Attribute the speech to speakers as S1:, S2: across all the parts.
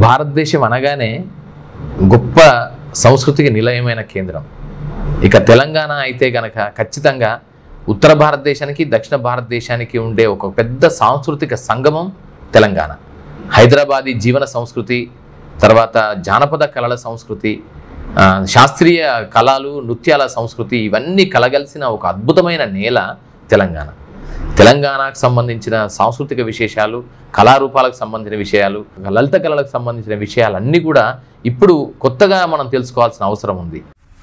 S1: భారతదేశం అనగానే గొప్ప సంస్కృతికి నిలయమైన కేంద్రం ఇక తెలంగాణ అయితే గనక ఖచ్చితంగా ఉత్తర భారతదేశానికి దక్షిణ భారతదేశానికి ఉండే ఒక పెద్ద సాంస్కృతిక సంగమం తెలంగాణ హైదరాబాదీ జీవన సంస్కృతి తర్వాత జానపద కళల సంస్కృతి ఆ, శాస్త్రీయ కళలు నృత్యాల సంస్కృతి ఇవన్నీ కలగలిసిన ఒక అద్భుతమైన నేల తెలంగాణ తెలంగాణకు సంబంధించిన సాంస్కృతిక విశేషాలు కళారూపాలకు సంబంధించిన విషయాలు లలిత కళలకు సంబంధించిన విషయాలన్నీ కూడా ఇప్పుడు కొత్తగా మనం తెలుసుకోవాల్సిన అవసరం ఉంది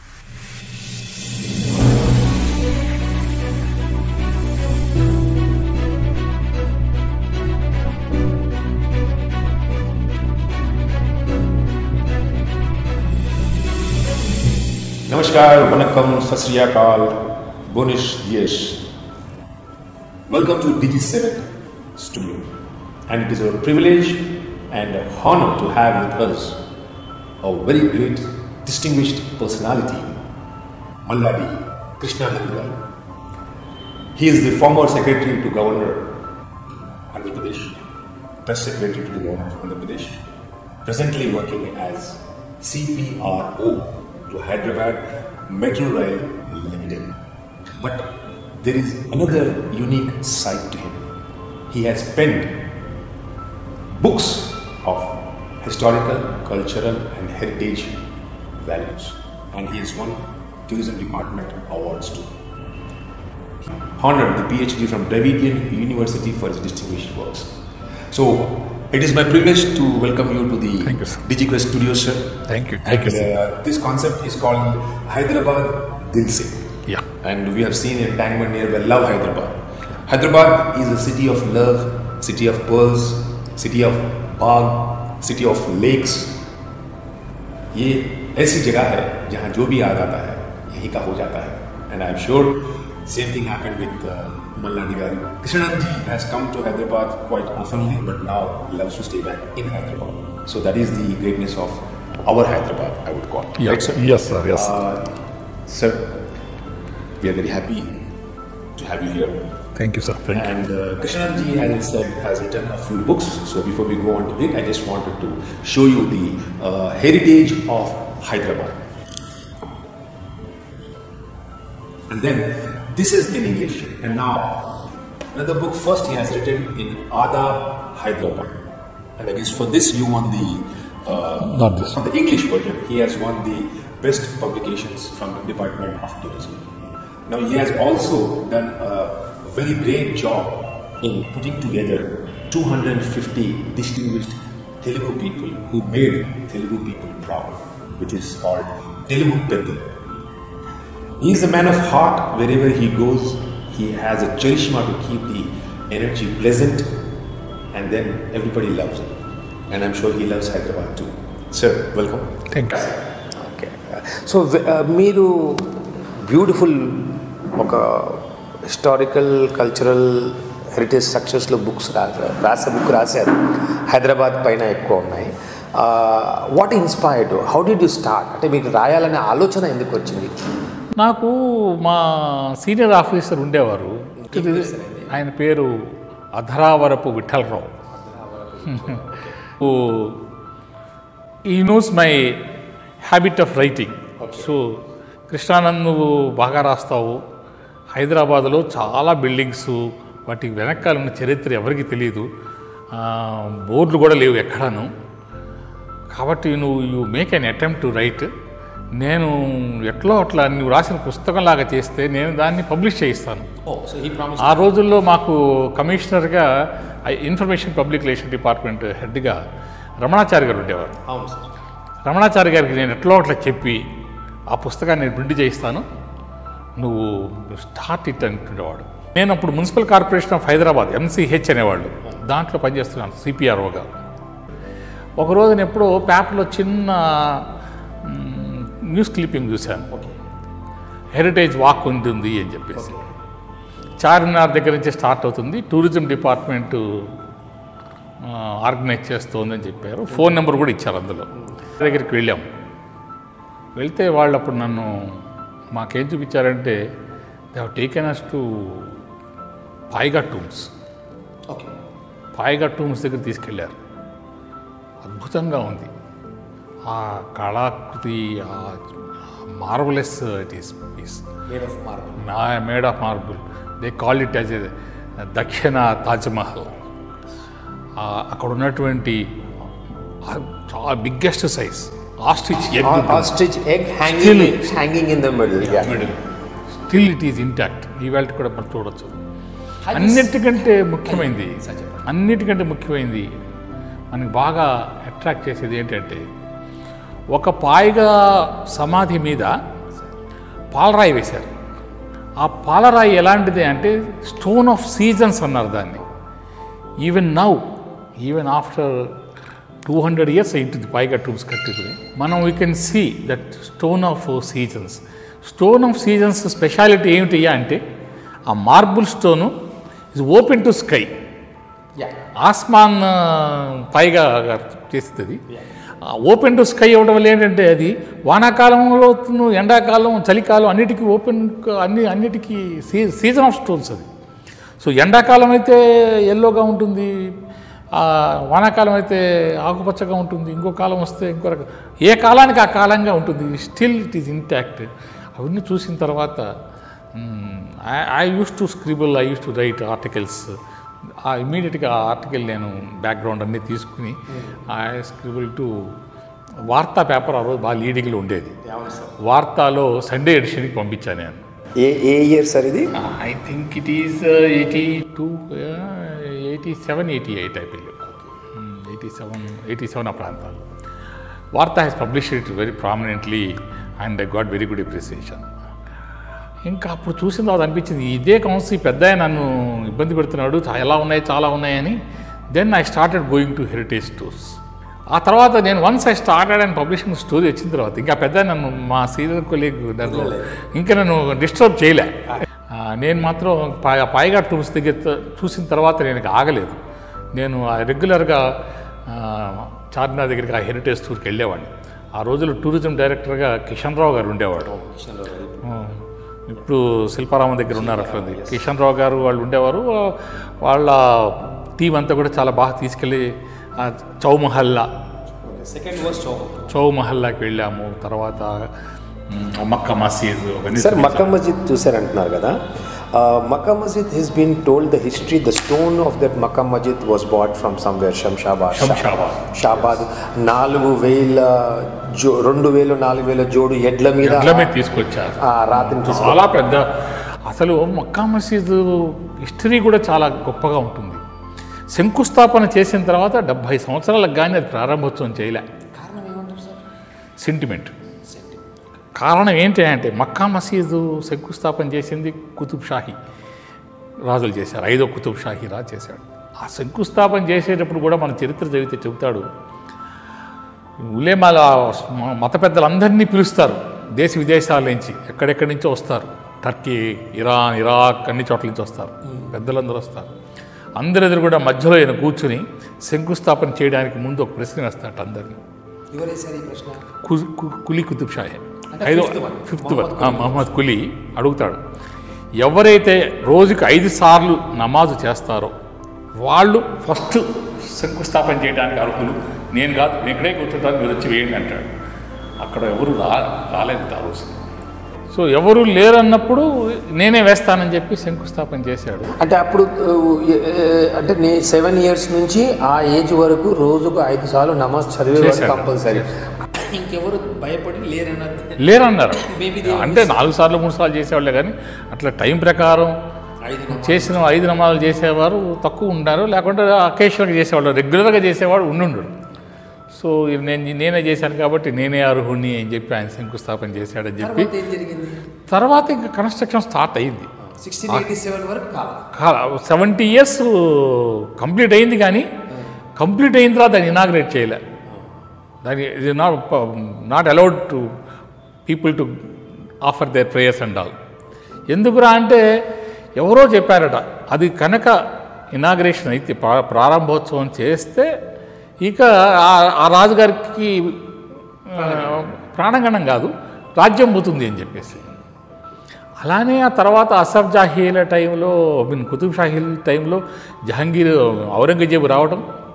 S2: नमस्कार वनकम सत श्री अकाल बोनिश दियश Welcome to Digi7 Studio and it is our privilege and honor to have with us a very great distinguished personality Malladi Krishna Nandgal. He is the former secretary to Governor Andhra Pradesh, press secretary to the Governor of Andhra Pradesh, presently working as CPRO to Hyderabad Metro Rail Limited. But there is another unique side to him. He has penned books of historical, cultural, and heritage values, and he has won tourism department awards too. He honored the PhD from Dravidian University for his distinguished works. So, it is my privilege to welcome you to the
S3: Thank you, sir.
S2: DigiQuest Studio, sir.
S3: Thank you.
S2: And uh, this concept is called Hyderabad Dil Se.
S3: Yeah.
S2: And we have seen in Tangman nearby Love Hyderabad. Hyderabad is a city of love, city of pearls, city of Bagh, city of lakes. ये ऐसी जगह है जहाँ जो भी याद आता है यही का हो जाता है and I'm sure same thing happened with Malladi Garu. Krishnanand ji has come to Hyderabad quite oftenly, but now loves to stay back in Hyderabad. So that is the greatness of our Hyderabad, I would call.
S3: Yeah.
S2: Right, sir?
S3: Yes, sir. Yes.
S2: Uh, sir, we are very happy to have you here.
S3: Thank you, sir. Thank you.
S2: And uh, Krishnanand ji, as I said, has written a few books. So before we go on to it, I just wanted to show you the uh, heritage of Hyderabad. And then this is in English. And now another book first he has written in Adab Hyderabad. And I guess for this you won the uh,
S3: Not this
S2: on the English version, he has won the best publications from the Department of Tourism. Now, he has also done a very great job in putting together 250 distinguished Telugu people who made Telugu people proud, which is called Telugu Pedal. He is a man of heart wherever he goes. He has a charisma to keep the energy pleasant, and then everybody loves him. And I'm sure he loves Hyderabad too. Sir, welcome.
S3: Thank you.
S4: Okay so మీరు beautiful ఒక historical cultural heritage స్ట్రక్చర్స్లో books రాశారు రాసే book రాశారు హైదరాబాద్ పైన ఎక్కువ ఉన్నాయి what inspired how did you start అంటే మీకు రాయాలనే ఆలోచన ఎందుకు వచ్చింది
S3: నాకు మా సీనియర్ ఆఫీసర్ ఉండేవారు ఆయన పేరు అధరావరపు విఠలరావు ఈ knows my habit of writing so Krishnanand నువ్వు బాగా రాస్తావు హైదరాబాద్లో చాలా బిల్డింగ్స్ వాటికి వెనకాల ఉన్న చరిత్ర ఎవరికి తెలియదు ఆ, బోర్డులు కూడా లేవు ఎక్కడాను కాబట్టి నువ్వు you make an attempt to write నేను ఎట్లో అట్లా నువ్వు రాసిన పుస్తకంలాగా చేస్తే నేను దాన్ని పబ్లిష్ చేయిస్తాను
S2: సో ఈ ప్రామిస్
S3: ఆ రోజుల్లో మాకు కమిషనర్గా ఇన్ఫర్మేషన్ పబ్లిక్ రిలేషన్ డిపార్ట్మెంట్ హెడ్గా రమణాచారి గారు ఉండేవారు
S2: అవును సార్
S3: రమణాచారి గారికి నేను ఎట్లో అట్లా చెప్పి ఆ పుస్తకాన్ని నేను ప్రింట్ చేయిస్తాను నువ్వు స్టార్ట్ ఇట్ అంటుండేవాడు నేను అప్పుడు municipal corporation of Hyderabad MCH అనేవాళ్ళు దాంట్లో పనిచేస్తున్నాను సిపిఆర్ఓగా ఒక రోజు నేను ఎప్పుడో పేపర్లో చిన్న మ్, న్యూస్ క్లిప్పింగ్ చూశాను హెరిటేజ్ వాక్ ఉంటుంది అని చెప్పేసి చార్మినార్ దగ్గర నుంచి స్టార్ట్ అవుతుంది టూరిజం డిపార్ట్మెంట్ ఆ, ఆర్గనైజ్ చేస్తోందని చెప్పారు ఫోన్ నెంబర్ కూడా ఇచ్చారు అందులో దగ్గరికి వెళ్ళాం వెళ్తే వాళ్ళు అప్పుడు నన్ను మాకేం చూపించారంటే they have taken us to Paigah tombs
S2: okay
S3: Paigah tombs దగ్గర తీసుకెళ్ళారు అద్భుతంగా ఉంది ఆ కళాకృతి ఆ marvellous it is piece
S4: made of marble
S3: made of marble they call it as a dakshina Taj Mahal ఆ, అక్కడ ఉన్నటువంటి ఆ చాలా biggest size ostrich
S4: ostrich egg hanging hanging in the middle
S3: still it is intact ఈవేళ కూడా మనం చూడొచ్చు అన్నిటికంటే ముఖ్యమైనది అన్నిటికంటే ముఖ్యమైనది మనకి బాగా అట్రాక్ట్ చేసేది ఏంటంటే ఒక పాయిగా సమాధి మీద పాలరాయి వేశారు ఆ పాలరాయి ఎలాంటిది అంటే స్టోన్ ఆఫ్ సీజన్స్ అన్నారు దాన్ని even now even after two hundred years ఇంటిది పైగా టూమ్స్ కట్టింది మనం we can see that stone of seasons stone of seasons speciality ఏమిటి అంటే ఆ marble stone is open to sky ఆస్మాన్ ఆ, పైగా చేస్తుంది ఓపెన్ టు స్కై ఇవ్వడం వల్ల ఏంటంటే అది వానాకాలంలో ను- ఎండాకాలం చలికాలం అన్నిటికీ ఓపెన్ అన్ని అన్నిటికీ సీ సీజన్ ఆఫ్ స్టోన్స్ అది సో ఎండాకాలం అయితే ఎల్లోగా ఉంటుంది ఆ, వానాకాలం అయితే ఆకుపచ్చగా ఉంటుంది ఇంకో కాలం వస్తే ఇంకో రకం ఏ కాలానికి ఆ కాలంగా ఉంటుంది స్టిల్ ఇట్ ఈస్ ఇంటాక్ట్ అవన్నీ చూసిన తర్వాత I use to scribble I use to write articles ఆ ఇమీడియట్గా ఆ ఆర్టికల్ నేను బ్యాక్గ్రౌండ్ అన్నీ తీసుకుని ఐ స్క్రిబుల్ టు వార్తా పేపర్ ఆ రోజు బాగా లీడింగ్లో ఉండేది వార్తాలో సండే ఎడిషన్కి పంపించాను నేను
S4: ఏ ఏ ఇయర్ సార్ ఇది
S3: I think it is eighty two eighty seven eighty eight I believe eighty seven eighty seven ఆ ప్రాంతాలు వార్త has published it very prominently and I got very good appreciation ఇంకా అప్పుడు చూసిన తర్వాత అనిపించింది ఇదే కౌన్సిల్ ఈ పెద్ద నన్ను ఇబ్బంది పెడుతున్నాడు చా- ఎలా ఉన్నాయి చాలా ఉన్నాయని then I started going to heritage tours ఆ తర్వాత నేను once I started and publishing story వచ్చిన తర్వాత ఇంకా పెద్ద నన్ను మా సీనియర్ కొలీగ్ నన్ను ఇంకా నన్ను డిస్టర్బ్ చేయలే ఆ, నేను మాత్రం పై పైగా టూర్స్ దగ్గర త- చూసిన తర్వాత నేను ఇక ఆగలేదు నేను ఆ రెగ్యులర్గా ఆ, చార్మినార్ దగ్గరికి ఆ హెరిటేజ్ టూర్కి వెళ్ళేవాడిని ఆ రోజుల్లో టూరిజం డైరెక్టర్గా కిషన్ రావు గారు ఉండేవాడు ఆ, ఇప్పుడు శిల్పారామం దగ్గర ఉన్నారు అట్లుంది కిషన్ రావు గారు వాళ్ళు ఉండేవారు వాళ్ళ టీం అంతా కూడా చాలా బాగా తీసుకెళ్ళి ఆ చౌమహల్లా
S4: సెకండ్ వర్స్
S3: చౌ మహల్లాకి వెళ్ళాము తర్వాత మ్, మక్కా మసీద్ అవన్నీ
S4: సార్ మక్కా మస్జిద్ చూసారంటున్నారు కదా Mecca Masjid his been told the history the stone of that Mecca Masjid was bought from somewhere Shamshabad
S3: Shamshabad.
S4: Shabad నాలుగు వేల జో రెండు వేలు నాలుగు వేల జోడు ఎడ్ల మీద
S3: ఎడ్ల మీద తీసుకొచ్చారు
S4: ఆ రాత్రిని తీసుకు
S3: చాలా పెద్ద అసలు మక్కా మసీద్ హిస్టరీ కూడా చాలా గొప్పగా ఉంటుంది శంకుస్థాపన చేసిన తర్వాత డెబ్భై సంవత్సరాలకు కానీ అది ప్రారంభోత్సవం చేయలే సెంటిమెంట్ కారణం ఏంటి అంటే మక్కా మసీదు శంకుస్థాపన చేసింది కుతుబ్ షాహీ రాజులు చేశారు ఐదో కుతుబ్ షాహీ రాజు చేశాడు ఆ శంకుస్థాపన చేసేటప్పుడు కూడా మన చరిత్ర చదివితే చెబుతాడు ఉలేమాల మ- మత పెద్దలందరినీ పిలుస్తారు దేశ విదేశాల నుంచి ఎక్కడెక్కడి నుంచో వస్తారు టర్కీ ఇరాన్ ఇరాక్ అన్ని చోట్ల నుంచి వస్తారు పెద్దలందరూ వస్తారు అందరి ఎదురు కూడా మధ్యలో ఈయన కూర్చుని శంకుస్థాపన చేయడానికి ముందు ఒక ప్రశ్న వేస్తాడు అందరినీ కు- కు- కులీ కుతుబ్ షాహే ఐదో ఫిఫ్త్ వన్ ఆ, మహమ్మద్ కులీ అడుగుతాడు ఎవరైతే రోజుకి ఐదు సార్లు నమాజు చేస్తారో వాళ్ళు ఫస్ట్ శంకుస్థాపన చేయడానికి అర్హులు నేను కాదు నేను ఇక్కడే కూర్చుంటాను మీరు వచ్చి వేయండి అంటాడు అక్కడ ఎవరు రా రాలేదు ఆ రోజు సో ఎవరు లేరన్నప్పుడు నేనే వేస్తానని చెప్పి శంకుస్థాపన చేశాడు
S4: అంటే అప్పుడు ఆ, ఏ- ఏ- అంటే నే సెవెన్ ఇయర్స్ నుంచి ఆ ఏజ్ వరకు రోజుకు ఐదు సార్లు నమాజ్ చదివేవాడు
S3: చేశాడు.
S4: కంపల్సరీ ఇంకెవరు భయపడి లేరన్నది
S3: లేరన్నారు
S4: Maybe they
S3: అంటే నాలుగు సార్లు మూడు సార్లు చేసేవాళ్ళే కానీ అట్లా టైం ప్రకారం చేసిన ఐదు నమాజులు చేసేవారు తక్కువ ఉన్నారు లేకుంటే అకేషనల్గా చేసేవాళ్ళు రెగ్యులర్గా చేసేవాడు ఉండుండు సో ఇది నేను నేనే చేశాను కాబట్టి నేనే అర్హుణ్ణి అని చెప్పి ఆయన శంకుస్థాపన చేశాడని చెప్పి
S4: ఏం జరిగింది
S3: తర్వాత ఇంకా కన్స్ట్రక్షన్ స్టార్ట్ అయింది
S4: సిక్స్టీన్ ఎయిటీ సెవెన్ వరకు కాలం
S3: సెవెంటీ ఇయర్స్ కంప్లీట్ అయింది కానీ కంప్లీట్ అయిన తర్వాత దాన్ని ఇనాగ్రేట్ చేయలే దాని ఇది not not allowed to people to offer their prayers and all ఎందుకురా అంటే ఎవరో చెప్పారట అది కనుక ఇనాగ్రేషన్ అయితే ప్రా- ప్రారంభోత్సవం చేస్తే ఇక ఆ- ఆ రాజుగారికి ఆ, ప్రాణగణం కాదు రాజ్యం పోతుంది అని చెప్పేసి అలానే ఆ తర్వాత అసఫ్ జాహీల టైంలో ఐ మీన్ కుతుబ్ షాహీల టైంలో జహాంగీర్ ఔరంగజేబు రావడం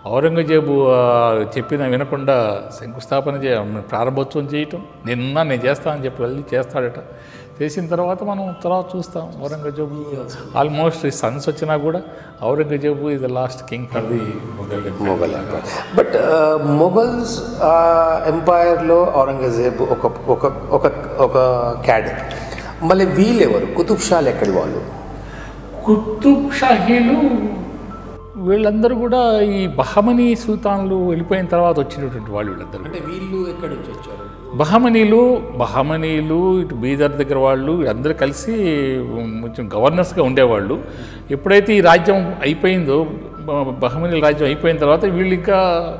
S3: ఔరంగజేబు ఆ, చెప్పిన వినకుండా శంకుస్థాపన చేయ ప్రారంభోత్సవం చేయటం నేనున్నా నేను చేస్తానని చెప్పి వెళ్ళి చేస్తాడట చేసిన తర్వాత మనం తర్వాత చూస్తాం ఔరంగజేబు ఆల్మోస్ట్ సన్స్ వచ్చినా కూడా ఔరంగజేబు ఇది last king for the Mughal
S4: Mughal empire but Mughals ఎంపైర్లో ఔరంగజేబ్ ఒక ఒక ఒక ఒక క్యాడర్ మళ్ళీ వీళ్ళెవరు కుతుబ్ షాలు ఎక్కడి వాళ్ళు
S3: కుతుబ్ షాహీలు వీళ్ళందరూ కూడా ఈ బహమనీ సుల్తాన్లు వెళ్ళిపోయిన తర్వాత వచ్చినటువంటి వాళ్ళు వీళ్ళందరూ
S4: అంటే వీళ్ళు ఎక్కడి నుంచి వచ్చారు
S3: బహమనీలు బహమనీలు ఇటు బీదర్ దగ్గర వాళ్ళు అందరూ కలిసి కొంచెం గవర్నర్స్గా ఉండేవాళ్ళు ఎప్పుడైతే ఈ రాజ్యం అయిపోయిందో బ- బహమనీల రాజ్యం అయిపోయిన తర్వాత వీళ్ళు ఇంకా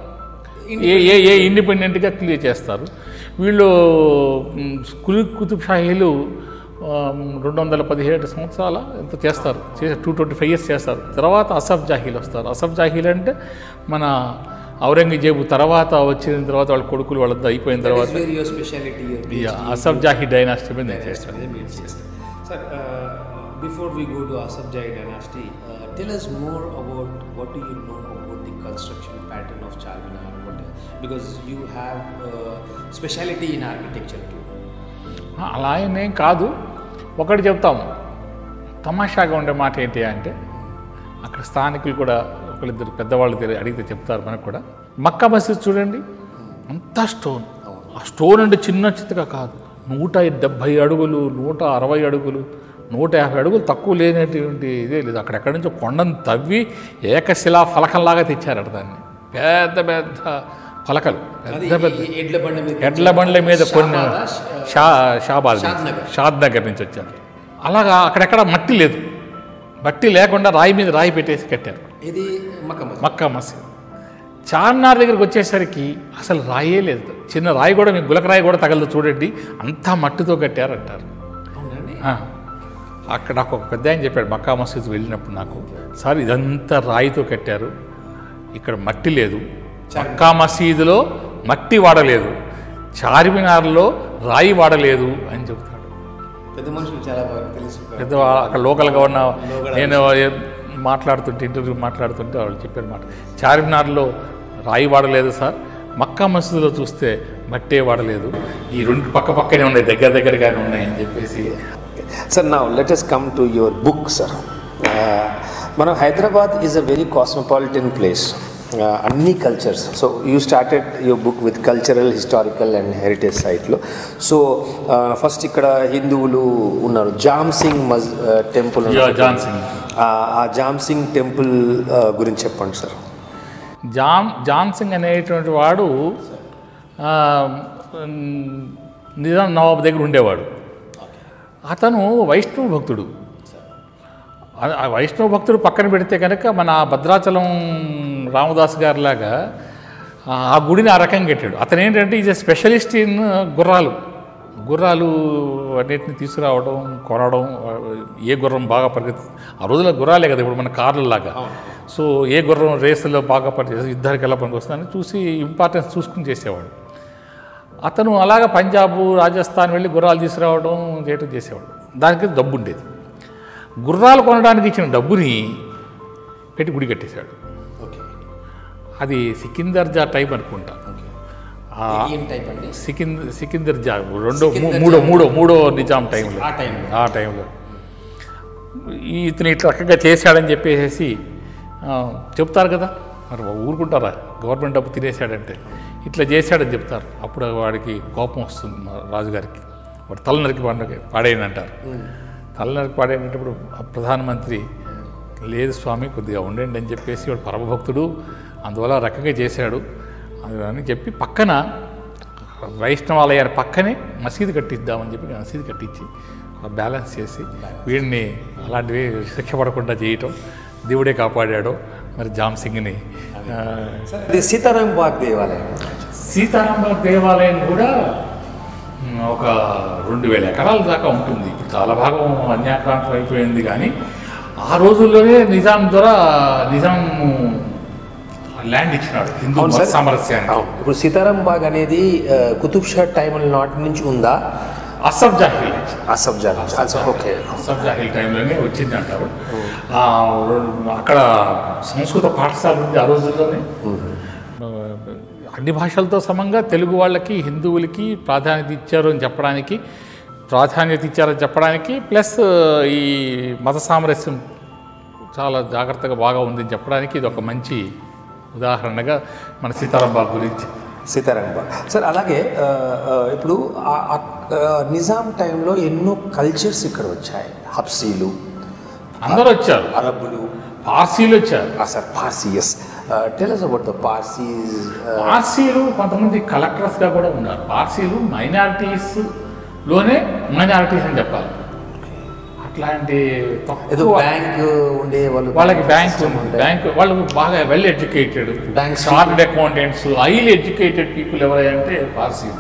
S3: ఏ ఏ ఏ ఇండిపెండెంట్గా క్లియర్ చేస్తారు వీళ్ళు మ్, కులి కుతుబ్ షాహీలు రెండు వందల పదిహేడు సంవత్సరాల ఎంత చేస్తారు చేసి టూ ట్వంటీ ఫైవ్ ఇయర్స్ చేస్తారు తర్వాత అసఫ్ జాహీలు వస్తారు అసఫ్ జాహీలు అంటే మన ఔరంగజేబు తర్వాత వచ్చిన తర్వాత వాళ్ళ కొడుకులు వాళ్ళంతా అయిపోయిన తర్వాత
S4: స్పెషాలిటీ
S3: ఈ అసఫ్ జాహీ డైనాసిటీ మీద నేను చేస్తాను
S4: Sir, uh, before we go to Asaf Jai dynasty, uh, tell us more about what do you know about the construction pattern of Charminar? What, because you have uh, speciality in architecture too.
S3: అలా ఏం కాదు ఒకటి చెప్తాము తమాషాగా ఉండే మాట ఏంటి అంటే అక్కడ స్థానికులు కూడా ఒకళ్ళిద్దరు పెద్దవాళ్ళు తెలియ అడిగితే చెప్తారు మనకు కూడా మక్కా మసీద్ చూడండి అంతా స్టోన్ ఆ స్టోన్ అంటే చిన్న చిత్తగా కాదు నూట డెబ్భై అడుగులు నూట అరవై అడుగులు నూట యాభై అడుగులు తక్కువ లేనటువంటి ఇదే లేదు అక్కడెక్కడి నుంచో కొండను తవ్వి ఏకశిలా ఫలకంలాగా తెచ్చారట దాన్ని పెద్ద పెద్ద ఫలకలు పెద్ద పెద్ద
S4: ఎడ్ల బండి మీద
S3: ఎడ్ల బండ్ల మీద కొన్ని షా షాబాద్ నుంచి,
S4: షాద్ నగర్.
S3: షాద్ నగర్ నుంచి వచ్చారు అలాగా అక్కడెక్కడ మట్టి లేదు మట్టి లేకుండా రాయి మీద రాయి పెట్టేసి కట్టారు
S4: ఇది మక్కమ్మ
S3: మక్కా మసీద్ చార్మినార్ దగ్గరికి వచ్చేసరికి అసలు రాయే లేదు చిన్న రాయి కూడా మీకు గులక రాయి కూడా తగలదు చూడండి అంతా మట్టితో కట్టారు అంటారు
S4: అవునండి
S3: ఆ, అక్కడ నాకు ఒక పెద్ద ఆయన చెప్పాడు మక్కా మసీద్ వెళ్ళినప్పుడు నాకు సార్ ఇదంతా రాయితో కట్టారు ఇక్కడ మట్టి లేదు మక్కా మసీదులో మట్టి వాడలేదు చార్మినార్లో రాయి వాడలేదు అని చెబుతాడు
S4: పెద్ద మనుషులు చాలా బాగా తెలుసు
S3: పెద్ద అక్కడ లోకల్గా ఉన్న నేను ఏ- మాట్లాడుతుంటే ఇంటర్వ్యూ మాట్లాడుతుంటే వాళ్ళు చెప్పారు మాట చార్మినార్లో రాయి వాడలేదు సార్ మక్కా మసీదులో చూస్తే మట్టే వాడలేదు ఈ రెండు పక్క పక్కనే ఉన్నాయి దగ్గర దగ్గరగానే ఉన్నాయి అని చెప్పేసి
S4: సార్ నా let us come to your book sir మనం Hyderabad is a very cosmopolitan place అన్ని cultures so you started your book with cultural historical and heritage సైట్లో సో ఫస్ట్ ఇక్కడ హిందువులు ఉన్నారు జామ్ సింగ్ మజ్ టెంపుల్
S3: యా, జామ్ సింగ్.
S4: ఆ జామ్ సింగ్ టెంపుల్ గురించి చెప్పండి సార్
S3: జామ్ జామ్ సింగ్ అనేటువంటి వాడు ఆ, ఉమ్, నిజాం నవాబ్ దగ్గర ఉండేవాడు అతను వైష్ణవ భక్తుడు ఆ- ఆ వైష్ణవ భక్తుడు పక్కన పెడితే కనుక మన భద్రాచలం రామదాస్ గారిలాగా ఆ ఆ గుడిని ఆ రకంగా కట్టాడు అతను ఏంటంటే ఈజ్ ఎ స్పెషలిస్ట్ ఇన్ గుర్రాలు గుర్రాలు అన్నిటిని తీసుకురావడం కొనడం ఏ గుర్రం బాగా పరిగెత్తు ఆ రోజుల్లో గుర్రాలే కదా ఇప్పుడు మన కార్లలాగా సో ఏ గుర్రం రేసులో బాగా పనిచేసి యుద్ధానికి ఎలా పనికి వస్తుందని చూసి ఇంపార్టెన్స్ చూసుకుని చేసేవాడు అతను అలాగా పంజాబ్ రాజస్థాన్ వెళ్ళి గుర్రాలు తీసుకురావడం చేయటం చేసేవాడు దానికి డబ్బు ఉండేది గుర్రాలు కొనడానికి ఇచ్చిన డబ్బుని పెట్టి గుడి కట్టేశాడు
S4: ఓకే
S3: అది సికిందర్ జా టైం అనుకుంటా ఆ
S4: ఏం టైప్ అండి
S3: సికింద్ సికిందర్ జా రెండో మూ- మూడో మూడో మూడో నిజాం టైంలో
S4: ఆ టైంలో.
S3: ఆ టైంలో ఈ ఇతను ఇట్లా రకంగా చేశాడని చెప్పేసి ఆ, చెప్తారు కదా మరి ఊరుకుంటారా గవర్నమెంట్ డబ్బు తినేశాడంటే ఇట్లా చేశాడని చెప్తారు అప్పుడు వాడికి కోపం వస్తుంది మా రాజుగారికి వాడు తల నరికి పండుగ పాడేయని అంటారు తల నరికి పాడేటప్పుడు ఆ ప్రధానమంత్రి లేదు స్వామి కొద్దిగా ఉండండి అని చెప్పేసి వాడు పరమభక్తుడు అందువల్ల ఆ రకంగా చేశాడు అని చెప్పి పక్కన వైష్ణవాలయాన్ని పక్కనే మసీదు కట్టిద్దామని చెప్పి మసీదు కట్టించి ఆ బ్యాలెన్స్ చేసి వీడిని అలాంటివి శిక్ష పడకుండా చేయటం దేవుడే కాపాడాడు మరి జామ్ సింగ్ని ఆ,
S4: ఇది సీతారాం బాగ్ దేవాలయం
S3: సీతారాంబాగ్ దేవాలయం కూడా మ్, ఒక రెండు వేల ఎకరాల దాకా ఉంటుంది ఇప్పుడు చాలా భాగం అన్యాక్రాంతం అయిపోయింది కానీ ఆ రోజుల్లోనే నిజాం ద్వారా నిజాం ల్యాండ్ ఇచ్చినాడు హిందూ
S4: అవును
S3: మత
S4: సార్.
S3: సామరస్యానికి
S4: అవును. ఇప్పుడు సీతారాం బాగ్ అనేది ఆ, కుతుబ్ షా టైం నాటి నుంచి ఉందా
S3: అసఫ్ జాహీల్
S4: అసఫ్ జా ఓకే
S3: అసఫ్ జాహీల్ టైంలోనే వచ్చింది అంటారు ఆ, అక్కడ సంస్కృత పాఠశాల ఉంది ఆ రోజుల్లోనే ఆ, అన్ని భాషలతో సమంగా తెలుగు వాళ్ళకి హిందువులకి ప్రాధాన్యత ఇచ్చారు అని చెప్పడానికి ప్రాధాన్యత ఇచ్చారని చెప్పడానికి ప్లస్ ఈ మత సామరస్యం చాలా జాగ్రత్తగా బాగా ఉందని చెప్పడానికి ఇది ఒక మంచి ఉదాహరణగా మన సీతారాం బాబు గురించి
S4: సీతారాం బాబు సార్ అలాగే ఆ, ఆ, ఇప్పుడు ఆ- ఆ- ఆ, నిజాం టైంలో ఎన్నో కల్చర్స్ ఇక్కడ వచ్చాయి హబ్సీలు
S3: అందరూ వచ్చారు
S4: అరబ్బులు
S3: పార్సీలు వచ్చారు
S4: sir Parsi yes tell us about the Parsis
S3: పార్సీలు కొంతమంది కలెక్టర్స్గా కూడా ఉన్నారు పార్సీలు మైనారిటీస్ లోనే మైనారిటీస్ అని చెప్పాలి అట్లాంటి
S4: ఏదో
S3: తక్కువ
S4: బ్యాంక్ ఉండే వాళ్ళు
S3: వాళ్ళకి బ్యాంక్ ఉంది బ్యాంక్ వాళ్ళు బాగా well educated
S4: Banks-
S3: chartered accountants highly educated people ఎవరంటే పార్సీలు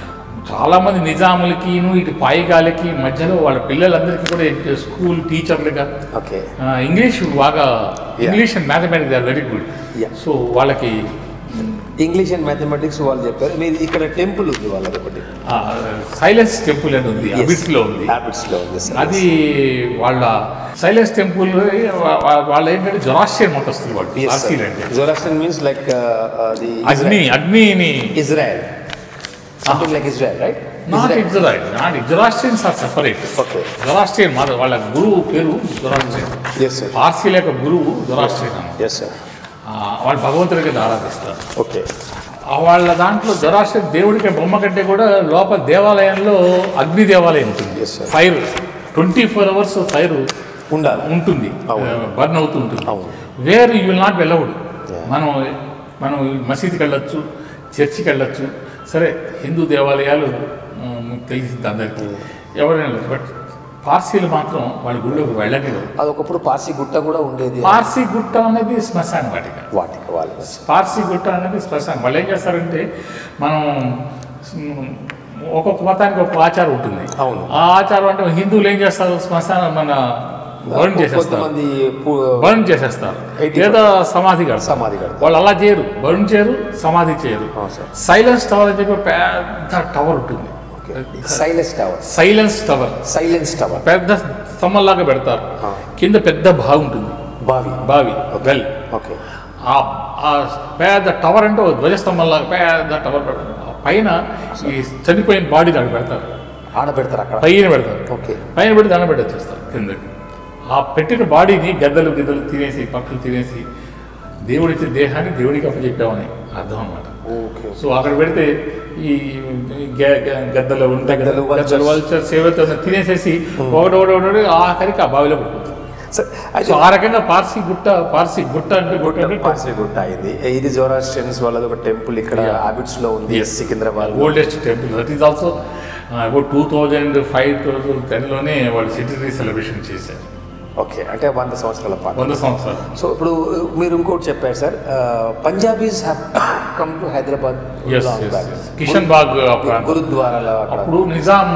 S3: చాలా మంది నిజాములకి ఇటు పాయిగాలకి మధ్యలో వాళ్ళ పిల్లలందరికీ కూడా ఎడ్యు- స్కూల్ టీచర్లుగా
S4: ఓకే
S3: ఆ, ఇంగ్లీష్ బాగా English and mathematics are very good
S4: Yeah.
S3: So వాళ్ళకి
S4: ఇంగ్లీష్ అండ్ మ్యాథమెటిక్స్ వాళ్ళు చెప్పారు మీరు ఇక్కడ టెంపుల్ ఉంది వాళ్ళది ఒకటి
S3: సైలెన్స్ టెంపుల్ అని ఉంది అబిడ్స్ లో ఉంది
S4: హ్యాబిట్స్ లో ఉంది సార్
S3: అది వాళ్ళ సైలెన్స్ టెంపుల్ వాళ్ళ ఏంటంటే జొరాస్ట్రియన్ మతస్థులు వాళ్ళు పార్సీలు అంటే
S4: Zoroastrian means like the
S3: Agni అగ్నిని
S4: Israel something like Israel right
S3: not Israel not Zoroastrians are separate
S4: Okay.
S3: Zoroastrian మత వాళ్ళ గురువు పేరు జొరాస్ట్రియన్
S4: ఎస్ సార్
S3: పార్సీల యొక్క గురువు జొరాస్ట్రియన్ అన్నమాట.
S4: ఎస్ సార్
S3: ఆ, వాళ్ళు భగవంతుడి కింద ఆరాధిస్తారు
S4: ఓకే
S3: ఆ వాళ్ళ దాంట్లో జొరాస్ట్రియన్ దేవుడికి బొమ్మ కంటే కూడా లోపల దేవాలయంలో అగ్ని దేవాలయం ఉంటుంది
S4: Yes, sir.
S3: Fire twenty four hours fire
S4: ఉండాలి
S3: ఉంటుంది
S4: అవును.
S3: బర్న్ అవుతూ ఉంటుంది
S4: అవును.
S3: వేర్ యూ విల్ నాట్ వెళ్ళవుడు
S4: Yeah.
S3: మనం మనం మసీదుకి వెళ్ళొచ్చు చర్చికి వెళ్ళొచ్చు సరే హిందూ దేవాలయాలు ఉమ్, మీకు తెలిసింది అందరికీ ఎవరైనా వెళ్ళచ్చు బట్ పార్సీలు మాత్రం వాళ్ళ గుళ్ళోకి వెళ్ళలేదు
S4: అది ఒకప్పుడు పార్సీ గుట్ట కూడా ఉండేది
S3: పార్సీ గుట్ట అనేది శ్మశాన వాటిక
S4: వాటికి వాళ్ళు
S3: పార్సీ గుట్ట అనేది శ్మశానం వాళ్ళు ఏం చేస్తారంటే మనం ఉమ్, ఒక్కొక్క మతానికి ఒక్కొక్క ఆచారం ఉంటుంది
S4: అవును.
S3: ఆ ఆచారం అంటే హిందువులు ఏం చేస్తారు శ్మశానం మన బర్న్ చేసేస్తారు
S4: కొంతమంది పు-
S3: బర్న్ చేసేస్తారు
S4: 80%
S3: లేదా సమాధి కడతారు
S4: సమాధి కడతారు.
S3: వాళ్ళు అలా చేయరు బర్న్ చేయరు సమాధి చేయరు
S4: అవును సార్.
S3: సైలెన్స్ టవర్ అని చెప్పి పెద్ద టవర్ ఉంటుంది
S4: silence tower
S3: silence tower
S4: silence tower
S3: పెద్ద స్తంభంలాగా పెడతారు
S4: ఆ.
S3: కింద పెద్ద బావి ఉంటుంది
S4: బావి
S3: బావి వెల్
S4: ఓకే
S3: ఆ ఆ పెద్ద టవర్ అంటే ఒక ధ్వజస్తంభంలాగా పెద్ద టవర్ పెడతారు ఆ పైన ఈ చనిపోయిన బాడీ అక్కడ పెడతారు
S4: ఆడ పెడతారు అక్కడ
S3: పైన పెడతారు
S4: ఓకే
S3: పైన పెట్టి దండ పెట్టేస్తారు కిందకి ఆ పెట్టిన బాడీని గద్దలు గిద్దలు తినేసి పక్షులు తినేసి దేవుడిచ్చే దేహాన్ని దేవుడికి అప్పచెప్పామని అర్థం అన్నమాట
S4: ఓకే
S3: సో అక్కడ పెడితే ఈ గ- గ- గద్దలు ఉంటాయి కదా
S4: గద్దలు,
S3: గద్దలు వల్చర్ సేవతో తినేసేసి ఒకటి ఆఖరికి ఆ బావిలో పడిపోతుంది
S4: సార్
S3: సో
S4: అయితే
S3: ఆ రకంగా పార్సీ గుట్ట పార్సీ గుట్ట అంటే గుట్ట అంటే
S4: పార్సీ గుట్ట అయింది ఇది జోరాస్ట్రియన్స్ వాళ్ళది ఒక టెంపుల్ ఇక్కడ హ్యాబిట్స్ లో ఉంది
S3: Yes.
S4: Secunderabad
S3: oldest temple that is also about two thousand five thousand టెన్లోనే వాళ్ళు సిటీ సెలబ్రేషన్ చేశారు
S4: ఓకే అంటే వంద సంవత్సరాల పాటు
S3: వంద సంవత్సరాలు
S4: సో ఇప్పుడు మీరు ఇంకోటి చెప్పారు sir Punjabis have come to Hyderabad
S3: yes Kishan Bagh ఆ ప్రాంతం
S4: గురుద్వారాలో అక్కడ
S3: అప్పుడు నిజాం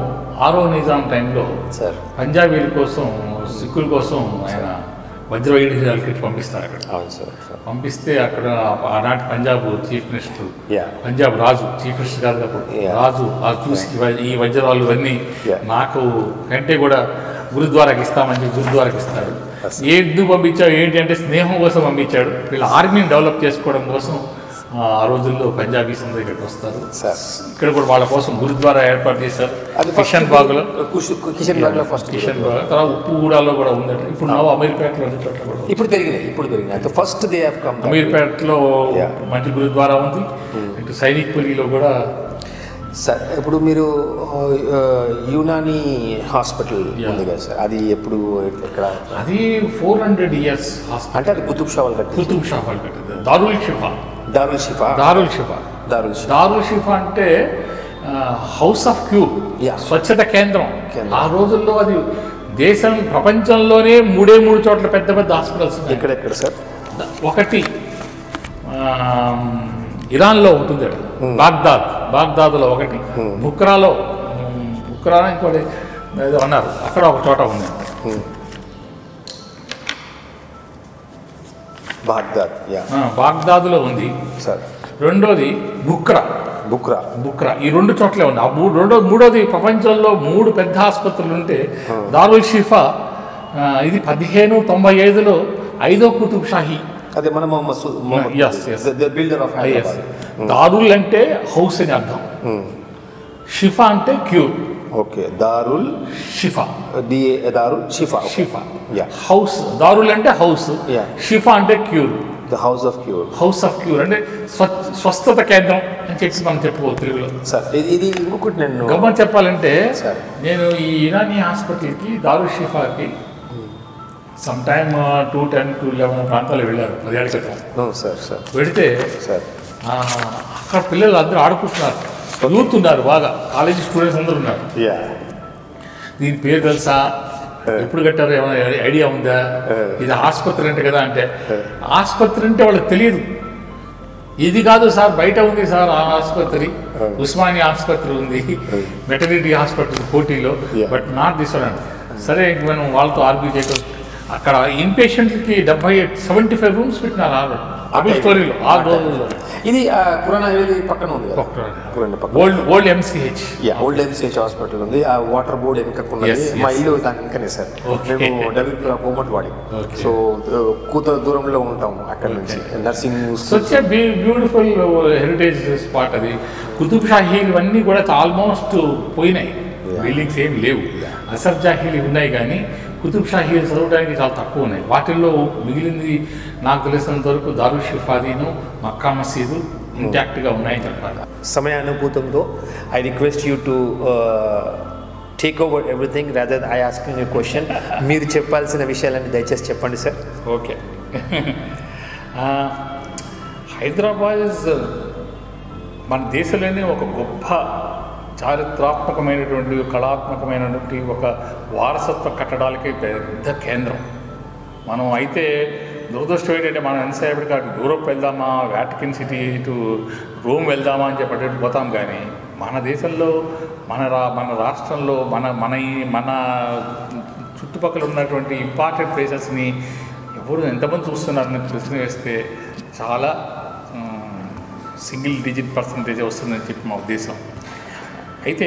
S3: ఆరో నిజాం టైంలో
S4: సార్
S3: పంజాబీల కోసం సిక్కుల కోసం ఆయన వజ్రవైద్యాలకి పంపిస్తారు అక్కడ
S4: అవును సార్ సార్
S3: పంపిస్తే అక్కడ ఆనాటి Punjab chief minister
S4: Yeah.
S3: Punjab రాజు చీఫ్ మినిస్టర్ కాదు అప్పుడు
S4: Yeah.
S3: రాజు ఆ చూసి ఇవ- ఈ వజ్రాలు ఇవన్నీ
S4: Yeah.
S3: నాకు కంటే కూడా గురుద్వారాకి ఇస్తామని చెప్పి గురుద్వారాకి ఇస్తాడు
S4: Yes.
S3: ఎందుకు పంపించాడు ఏంటి అంటే స్నేహం కోసం పంపించాడు వీళ్ళ ఆర్మీని డెవలప్ చేసుకోవడం కోసం ఆ ఆ రోజుల్లో పంజాబీస్ అందరూ ఇక్కడికి వస్తారు
S4: సార్
S3: ఇక్కడ కూడా వాళ్ళ కోసం గురుద్వారా ఏర్పాటు చేశారు
S4: అది
S3: కిషన్ బాగ్లో
S4: కిషన్ బాగ్లో ఫస్ట్
S3: కిషన్ బాగ్ తర్వాత ఉప్పుగూడలో కూడా ఉందట ఇప్పుడు నవ్వు అమీర్పేటలో అన్ని చోట్ల కూడా ఉంది.
S4: ఇప్పుడు పెరిగినాయి ఇప్పుడు పెరిగినాయి ఫస్ట్ దే హ్యావ్ కమ్
S3: అమీర్పేటలో
S4: Yeah.
S3: మంచి గురుద్వారా ఉంది ఇటు సైనిక్పురిలో కూడా
S4: సార్ ఇప్పుడు మీరు ఆ, యునాని హాస్పిటల్
S3: Yeah.
S4: ఉంది కదా సార్ అది ఎప్పుడు ఎక్కడ
S3: అది ఫోర్ హండ్రెడ్ ఇయర్స్ హాస్పిటల్
S4: అంటే అది కుతుబ్ షా వాళ్ళు కట్టింది
S3: కుతుబ్ షా వాళ్ళు కట్టింది దారుల్ షిఫా
S4: దారుల్ షిఫా
S3: దారుల్ షిఫా
S4: దారుల్ షిఫా
S3: దారుల్ షిఫా అంటే హౌస్ ఆఫ్ క్యూ
S4: Yeah.
S3: స్వచ్ఛత కేంద్రం
S4: కేంద్రం.
S3: ఆ రోజుల్లో అది దేశం ప్రపంచంలోనే మూడే మూడు చోట్ల పెద్ద పెద్ద హాస్పిటల్స్ ఉన్నాయి
S4: ఎక్కడెక్కడ సార్
S3: ఒకటి ఆమ్, ఇరాన్లో ఉంటుంది అది. బాగ్దాద్ బాగ్దాద్లో ఒకటి బుక్రాలో ఉమ్, బుక్రా ఇంకోటి ఏదో అన్నారు అక్కడ ఒక చోట ఉంది
S4: బాగ్దాద్ యా
S3: ఆ, బాగ్దాద్లో ఉంది
S4: సార్
S3: రెండోది బుక్రా
S4: బుక్రా
S3: బుక్రా ఈ రెండు చోట్లే ఉంది ఆ మూడు రెండో మూడోది ప్రపంచంలో మూడు పెద్ద ఆసుపత్రులు ఉంటే దారుల్ షిఫా ఆ, ఇది పదిహేను తొంభై ఐదులో ఐదో కుతుబ్ షాహీ
S4: అదే మన మొహమ్మద్ సు- Mohammed
S3: Yes, yes.
S4: The builder of
S3: Yes. Darul అంటే హౌస్ అని అర్థం షిఫా అంటే cure
S4: okay Darul
S3: Shifa
S4: the Darul Shifa
S3: Shifa
S4: yeah
S3: house Darul అంటే హౌస్
S4: Yeah.
S3: షిఫా అంటే cure
S4: the house of cure
S3: house of cure అంటే స్వ- స్వస్థత కేంద్రం అని చెప్పి మనం చెప్పుకోవచ్చు తెలుగులో
S4: సార్ ఇది ఇది ఇంకొకటి నేను
S3: గమ్మని చెప్పాలంటే
S4: Sir.
S3: నేను ఈ ఇరానీ హాస్పిటల్కి దారు షిఫాకి some time two ten two eleven ప్రాంతాలు వెళ్ళారు పదేళ్ళ క్రితం
S4: అవును సార్ సార్
S3: వెళితే
S4: సార్
S3: ఆ, అక్కడ పిల్లలు అందరూ ఆడుకుంటున్నారు యూత్ ఉన్నారు బాగా కాలేజీ స్టూడెంట్స్ అందరూ ఉన్నారు
S4: యా
S3: దీని పేరు తెలుసా ఎప్పుడు కట్టారు ఏమైనా ఐడియా ఉందా ఇది ఆసుపత్రి అంటే కదా అంటే ఆసుపత్రి అంటే వాళ్ళకి తెలియదు ఇది కాదు సార్ బయట ఉంది సార్ ఆ ఆసుపత్రి ఉస్మానియా ఆసుపత్రి ఉంది వెటర్నరీ హాస్పిటల్ పోటీలో
S4: Yeah.
S3: But not this one సరే ఇంక మనం వాళ్ళతో ఆర్గ్యూ చేయడం అక్కడ ఇన్పేషెంట్కి డెబ్బై సెవెంటీ ఫైవ్ రూమ్స్ పెట్టినారు ఆ డబుల్ స్టోరీలో ఆ రోజుల్లో
S4: ఇది ఆ, పురాణ హవేలి పక్కన ఉంది కదా పురాణ పక్కన
S3: old old MCH
S4: yeah old MCH hospital ఉంది ఆ వాటర్ బోర్డ్ వెనక ఉన్నది
S3: Yes,
S4: మా
S3: yes.
S4: ఇల్లు దాని వెనకనే సార్
S3: Okay.
S4: మేము డబుల్ కోమట్ వాడి
S3: Okay.
S4: సో కూత దూరంలో ఉంటాం అక్కడ నుంచి నర్సింగ్
S3: సచ్ బ్యూటిఫుల్ హెరిటేజ్ స్పాట్ అది కుతుబ్ షాహీలు అన్నీ కూడా ఆల్మోస్ట్ పోయినాయి బిల్డింగ్స్ ఏమి లేవు అసఫ్ జాహీలు ఉన్నాయి కానీ కుతుబ్ షాహీలు చదవడానికి చాలా తక్కువ ఉన్నాయి వాటిల్లో మిగిలింది నాకు తెలిసినంత వరకు దారు షిఫాదీను మక్కా మసీదు ఇంటాక్ట్గా ఉన్నాయని చెప్పాలి
S4: సమయానుభూతంతో I request you to take over everything rather I asking you question మీరు చెప్పాల్సిన విషయాలన్నీ దయచేసి చెప్పండి సార్
S3: ఓకే హైదరాబాద్ ఇస్ మన దేశంలోనే ఒక గొప్ప చారిత్రాత్మకమైనటువంటి కళాత్మకమైనటువంటి ఒక వారసత్వ కట్టడాలకి పెద్ద కేంద్రం మనం అయితే దురదృష్టం ఏంటంటే మనం ఎంతసేపటికి అటు యూరోప్ వెళ్దామా వాటికన్ సిటీ ఇటు రోమ్ వెళ్దామా అని చెప్పేటట్టు పోతాం కానీ మన దేశంలో మన రా మన రాష్ట్రంలో మన మన ఈ- మన చుట్టుపక్కల ఉన్నటువంటి ఇంపార్టెంట్ ప్లేసెస్ని ఎవరు ఎంతమంది చూస్తున్నారని ప్రశ్న వేస్తే చాలా సింగిల్ డిజిట్ పర్సంటేజ్ వస్తుందని చెప్పి మా ఉద్దేశం అయితే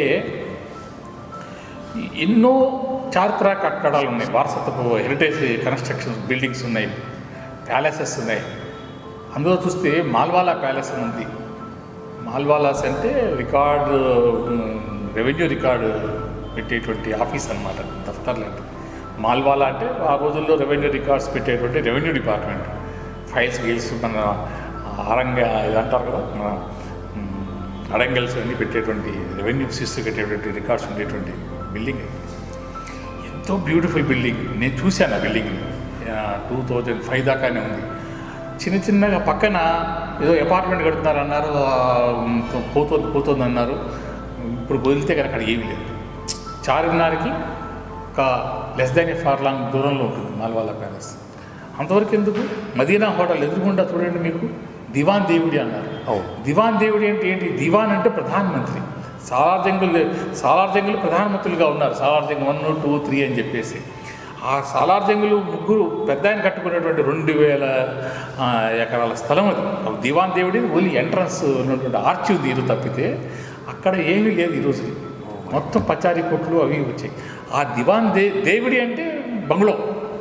S3: ఈ- ఎన్నో చారిత్రక కట్టడాలు ఉన్నాయి వారసత్వపు హెరిటేజ్ కన్స్ట్రక్షన్స్ బిల్డింగ్స్ ఉన్నాయి ప్యాలెసెస్ ఉన్నాయి అందులో చూస్తే మాల్వాలా ప్యాలెస్ అని ఉంది మాల్వాలాస్ అంటే రికార్డు రెవెన్యూ రికార్డు పెట్టేటువంటి ఆఫీస్ అన్నమాట దఫ్తర్లు అంటే మాల్వాలా అంటే ఆ రోజుల్లో రెవెన్యూ రికార్డ్స్ పెట్టేటువంటి రెవెన్యూ డిపార్ట్మెంట్ ఫైల్స్ గీల్స్ మన ఆరంగ ఇది అంటారు కదా మన మ్, అడంగల్స్ అన్నీ పెట్టేటువంటి రెవెన్యూ సిస్ పెట్టేటువంటి రికార్డ్స్ ఉండేటువంటి బిల్డింగ్ అది. ఎంతో బ్యూటిఫుల్ బిల్డింగ్ నేను చూశాను ఆ బిల్డింగ్ని టూ థౌజండ్ ఫైవ్ దాకానే ఉంది చిన్న చిన్నగా పక్కన ఏదో అపార్ట్మెంట్ కడుతున్నారు అన్నారు ఆ, మ్, పోతుంది పోతుంది అన్నారు ఇప్పుడు వదిలితే కనుక అక్కడ ఏమీ లేదు చార్మినార్కి ఒక less than a far long దూరంలో ఉంటుంది మాల్వాలా ప్యాలెస్ అంతవరకు ఎందుకు మదీనా హోటల్ ఎదురుగుండా చూడండి మీకు దివాన్ దేవుడి అన్నారు
S4: అవును.
S3: దివాన్ దేవుడి అంటే ఏంటి దివాన్ అంటే ప్రధానమంత్రి సాలార్ జంగులు సాలార్ జంగులు ప్రధానమంత్రులుగా ఉన్నారు Salar Jung one two three అని చెప్పేసి ఆ సాలార్ జంగులు ముగ్గురు పెద్ద ఆయన కట్టుకునేటువంటి రెండు వేల ఆ, ఎకరాల స్థలం అది ఆ దివాన్ దేవుడి ఓన్లీ ఎంట్రన్స్ ఉన్నటువంటి ఆర్చి ఉంది ఇరు తప్పితే అక్కడ ఏమీ లేదు ఈరోజు మొత్తం పచారీ కొట్లు అవి వచ్చాయి ఆ దివాన్ దే దేవుడి అంటే బంగ్లో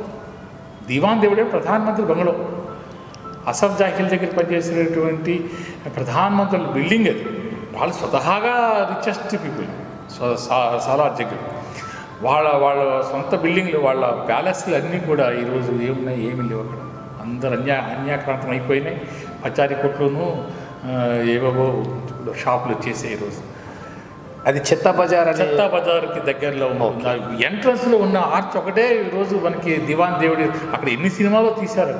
S3: దివాన్ దేవుడే ప్రధానమంత్రి బంగ్లో అసఫ్ జాహిల్ దగ్గర పనిచేసినటువంటి ప్రధానమంత్రుల బిల్డింగ్ అది వాళ్ళు స్వతహాగా రిచెస్ట్ పీపుల్ సాలార్ దగ్గర వాళ్ళ వాళ్ళ సొంత బిల్డింగ్లు వాళ్ళ ప్యాలెస్లు అన్నీ కూడా ఈరోజు ఏమున్నాయి ఏమీ లేవు అక్కడ అందరు అన్యా అన్యాక్రాంతం అయిపోయినాయి పచారీ కొట్లును ఆ, ఏవేవో షాపులు వచ్చేసాయి ఈరోజు
S4: అది చెత్త బజార్ అనే
S3: చెత్తా బజార్కి దగ్గరలో ఉంటుంది ఎంట్రన్స్లో ఉన్న ఆర్చ్ ఒకటే ఈరోజు మనకి దివాన్ దేవుడి అక్కడ ఎన్ని సినిమాలు తీశారట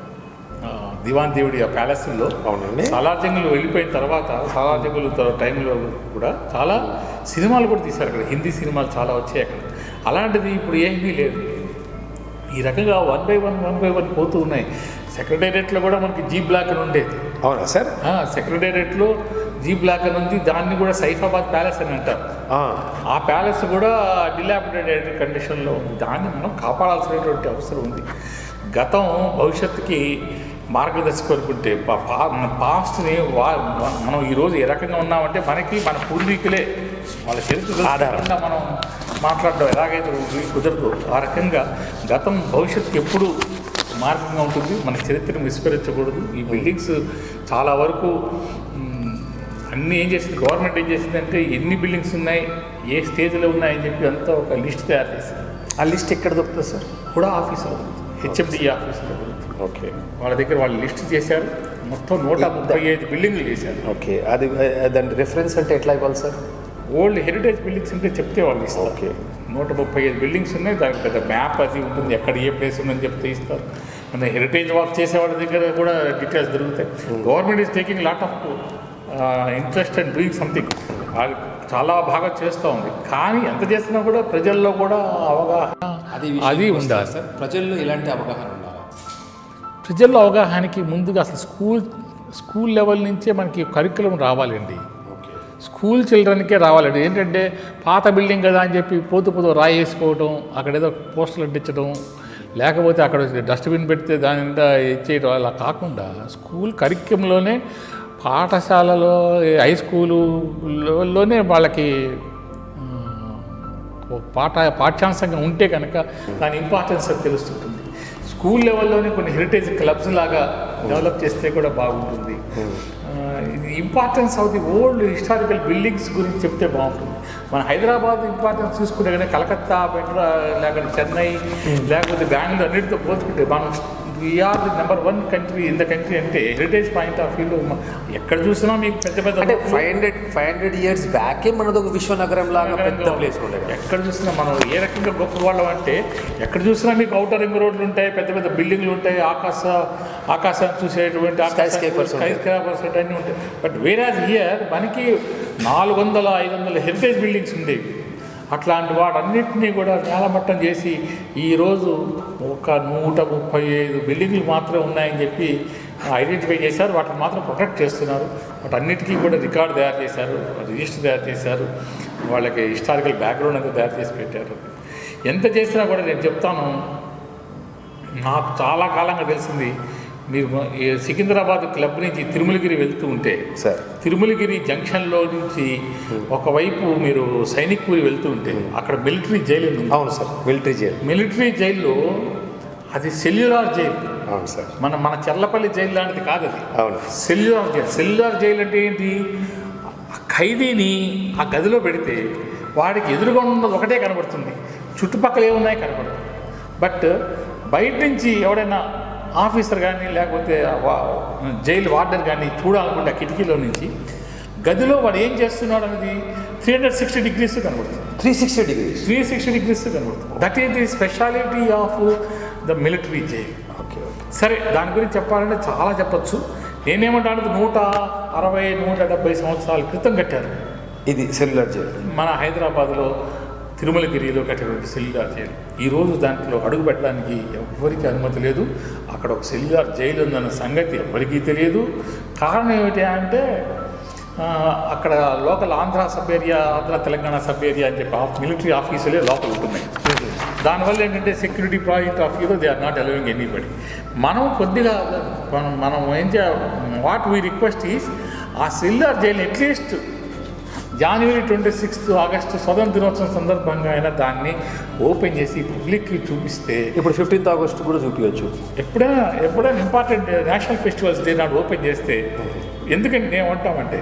S3: ఆ, దివాన్ దేవుడి ఆ ప్యాలెస్లో
S4: అవునండి.
S3: సాలార్జంగులు వెళ్ళిపోయిన తర్వాత సాలార్జంగులు త- టైంలో కూడా చాలా సినిమాలు కూడా తీశారు అక్కడ హిందీ సినిమాలు చాలా వచ్చాయి అక్కడ అలాంటిది ఇప్పుడు ఏమీ లేదు ఈ రకంగా one by one one by one పోతూ ఉన్నాయి సెక్రటేరియట్లో కూడా మనకి జీ బ్లాక్ అని ఉండేది
S4: అవునా సార్
S3: ఆ, సెక్రటేరియట్లో జీ బ్లాక్ అని ఉంది దాన్ని కూడా సైఫాబాద్ ప్యాలెస్ అని అంటారు
S4: ఆ,
S3: ఆ ప్యాలెస్ కూడా డిలాపిడేటెడ్ కండిషన్లో ఉంది దాన్ని మనం కాపాడాల్సినటువంటి అవసరం ఉంది గతం భవిష్యత్తుకి మార్గదర్శకం అనుకుంటే పా- పా- మన పాస్ట్ని వా మనం ఈరోజు ఏ రకంగా ఉన్నామంటే మనకి మన పూర్వీకులే వాళ్ళ చరిత్ర ఆధారంగా మనం మాట్లాడడం ఎలాగైతే వీలు కుదరదు ఆ రకంగా గతం భవిష్యత్తు ఎప్పుడు మార్గంగా ఉంటుంది మన చరిత్రను విస్మరించకూడదు ఈ బిల్డింగ్స్ చాలా వరకు మ్, అన్నీ ఏం చేసింది గవర్నమెంట్ ఏం చేసిందంటే ఎన్ని బిల్డింగ్స్ ఉన్నాయి ఏ స్టేజ్లో ఉన్నాయని చెప్పి అంతా ఒక లిస్ట్ తయారు చేసింది
S4: ఆ లిస్ట్ ఎక్కడ దొరుకుతుంది సార్
S3: కూడా ఆఫీసులో హెచ్ఎండిఏ ఆఫీసులో
S4: ఓకే
S3: వాళ్ళ దగ్గర వాళ్ళు లిస్ట్ చేశారు మొత్తం నూట ముప్పై ఐదు బిల్డింగ్లు చేశారు
S4: ఓకే అది ఆ, దాని రిఫరెన్స్ అంటే ఎట్లా ఇవ్వాలి సార్
S3: ఓల్డ్ హెరిటేజ్ బిల్డింగ్స్ ఉంటే చెప్తే వాళ్ళు ఇస్తారు
S4: ఓకే
S3: నూట ముప్పై ఐదు బిల్డింగ్స్ ఉన్నాయి దానికి పెద్ద మ్యాప్ అది ఉంటుంది ఎక్కడ ఏ ప్లేస్ ఉందని చెప్తే ఇస్తారు మన హెరిటేజ్ వర్క్ చేసే వాళ్ళ దగ్గర కూడా డీటెయిల్స్ దొరుకుతాయి government is taking lot of interest and doing something చాలా బాగా చేస్తూ ఉంది కానీ ఎంత చేసినా కూడా ప్రజల్లో కూడా అవగాహన అది ఉండాలి
S2: సార్ ప్రజల్లో ఇలాంటి అవగాహన ఉండాలి
S3: ప్రజల్లో అవగాహనకి ముందుగా అసలు స్కూల్ స్కూల్ లెవెల్ నుంచే మనకి కరికులం రావాలండి
S2: ఓకే
S3: స్కూల్ చిల్డ్రన్కే రావాలండి ఏంటంటే పాత బిల్డింగ్ కదా అని చెప్పి పోతూ పోతూ రాయి వేసుకోవడం అక్కడ ఏదో పోస్టర్లు అంటించడం లేకపోతే అక్కడ డస్ట్బిన్ పెడితే దాని నిండా ఇచ్చేయడం అలా కాకుండా స్కూల్ కరిక్యంలోనే పాఠశాలలో హై స్కూలులోనే వాళ్ళకి ఆ, ఒక పాఠ పాఠ్యాంశంగా ఉంటే కనుక దాని ఇంపార్టెన్స్ అది తెలుస్తుంటుంది స్కూల్ లెవెల్లోనే కొన్ని హెరిటేజ్ క్లబ్స్ లాగా డెవలప్ చేస్తే కూడా బాగుంటుంది importance of the old historical buildings గురించి చెప్తే బాగుంటుంది మన హైదరాబాద్ ఇంపార్టెన్స్ చూసుకుంటే కానీ కలకత్తా బెంగళూరు లేకపోతే చెన్నై లేకపోతే బెంగళూరు అన్నిటితో పోల్చుకుంటే మనం we are the number one country in the country అంటే హెరిటేజ్ పాయింట్ ఆఫ్ వ్యూలో ఎక్కడ చూసినా మీకు పెద్ద పెద్ద
S4: అంటే five hundred five hundred years బ్యాకే మనది ఒక విశ్వనగరం లాగా పెద్ద ప్లేస్ ఉండేది
S3: ఎక్కడ చూసినా మనం ఏ రకంగా గొప్ప వాళ్ళం అంటే ఎక్కడ చూసినా మీకు అవుటర్ రింగ్ రోడ్లు ఉంటాయి పెద్ద పెద్ద బిల్డింగ్లు ఉంటాయి ఆకాశ ఆకాశాన్ని చూసేటువంటి
S4: Skyscrapers
S3: స్కై స్క్రాపర్స్ అన్నీ ఉంటాయి బట్ వేరాజ్ హియర్ మనకి నాలుగు వందల ఐదు వందల హెరిటేజ్ బిల్డింగ్స్ ఉండేవి అట్లాంటి వాటన్నిటినీ కూడా నేలమట్టం చేసి ఈరోజు ఒక నూట ముప్పై ఐదు బిల్డింగ్లు మాత్రమే ఉన్నాయని చెప్పి ఐడెంటిఫై చేశారు వాటిని మాత్రం ప్రొటెక్ట్ చేస్తున్నారు వాటన్నిటికీ కూడా రికార్డు తయారు చేశారు రిజిస్టర్ తయారు చేశారు వాళ్ళకి హిస్టారికల్ బ్యాక్గ్రౌండ్ అంతా తయారు చేసి పెట్టారు ఎంత చేసినా కూడా నేను చెప్తాను నాకు చాలా కాలంగా తెలిసింది మీరు ఈ సికింద్రాబాద్ క్లబ్ నుంచి తిరుమలగిరి వెళ్తూ ఉంటే
S4: సార్
S3: తిరుమలగిరి జంక్షన్లో నుంచి ఒకవైపు మీరు సైనిక్ పూరి వెళ్తూ ఉంటే అక్కడ మిలిటరీ జైలు ఉంది
S4: అవును సార్ మిలిటరీ జైల్
S3: మిలిటరీ జైల్లో అది సెల్యులార్ జైలు
S4: అవును సార్
S3: మన మన చెర్లపల్లి జైలు లాంటిది కాదు అది
S4: అవును
S3: సెల్యులార్ జైలు సెల్యులార్ జైలు అంటే ఏంటి ఆ ఖైదీని ఆ గదిలో పెడితే వాడికి ఎదురుగా ఉన్నది ఒకటే కనబడుతుంది చుట్టుపక్కల ఏమున్నాయి కనబడదు బట్ బయట నుంచి ఎవడైనా ఆఫీసర్ కానీ లేకపోతే వా- జైలు వార్డర్ కానీ చూడాలనుకుంటే ఆ కిటికీలో నుంచి గదిలో వాడు ఏం చేస్తున్నాడు అనేది త్రీ హండ్రెడ్ సిక్స్టీ డిగ్రీస్ కనబడుతుంది
S4: three sixty degrees
S3: three sixty degrees కనబడుతుంది that is the speciality of the military jail
S4: okay
S3: సరే దాని గురించి చెప్పాలంటే చాలా చెప్పొచ్చు నేనేమంటాను నూట అరవై నూట డెబ్బై సంవత్సరాల క్రితం కట్టారు
S4: ఇది సెల్యులర్ జైల్
S3: మన హైదరాబాద్లో తిరుమలగిరిలో కట్టినటువంటి సెల్యులార్ జైలు ఈరోజు దాంట్లో అడుగు పెట్టడానికి ఎవ్వరికీ అనుమతి లేదు అక్కడ ఒక సెల్యులార్ జైలు ఉందన్న సంగతి ఎవ్వరికీ తెలియదు కారణం ఏమిటి అంటే ఆ, అక్కడ local Andhra sub area Andhra Telangana sub area అని చెప్పి ఆఫ్ మిలిటరీ ఆఫీసులే లోపల ఉంటున్నాయి దానివల్ల ఏంటంటే సెక్యూరిటీ పాయింట్ ఆఫ్ వ్యూలో they are not allowing anybody మనం కొద్దిగా మనం మనం ఏం చే వాట్ వీ రిక్వెస్ట్ ఈస్ ఆ cellular jail at least January twenty sixth August స్వతంత్ర దినోత్సవం సందర్భంగా అయినా దాన్ని ఓపెన్ చేసి పబ్లిక్కి చూపిస్తే
S4: ఇప్పుడు ఫిఫ్టీన్త్ ఆగస్ట్ కూడా చూపించవచ్చు
S3: ఎప్పుడైనా ఎప్పుడైనా ఇంపార్టెంట్ నేషనల్ ఫెస్టివల్స్ డే నాడు ఓపెన్ చేస్తే ఎందుకంటే ఏమంటామంటే